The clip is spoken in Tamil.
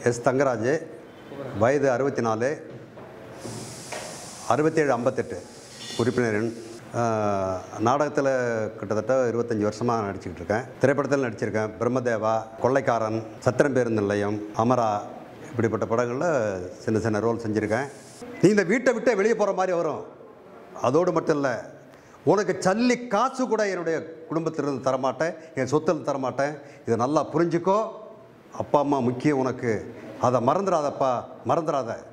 எஸ் தங்கராஜ் வயது அறுபத்தி நாலு அறுபத்தேழு ஐம்பத்தெட்டு உறுப்பினர் எண் நாடகத்தில் கிட்டத்தட்ட இருபத்தஞ்சி வருஷமாக நடிச்சுக்கிட்டு இருக்கேன் திரைப்படத்தில் நடிச்சிருக்கேன் பிரம்மதேவா கொள்ளைக்காரன் சத்திரம் பேருந்து நிலையம் அமரா இப்படிப்பட்ட படங்களில் சின்ன சின்ன ரோல் செஞ்சுருக்கேன் நீ இந்த வீட்டை விட்டு வெளியே போகிற மாதிரி வரும் அதோடு மட்டும் இல்லை உனக்கு சல்லி காசு கூட என்னுடைய குடும்பத்திலிருந்து தரமாட்டேன் என் சொத்தில் தரமாட்டேன் இதை நல்லா புரிஞ்சுக்கோ அப்பா அம்மா முக்கியம் உனக்கு அதை மறந்துடாதப்பா மறந்துடாத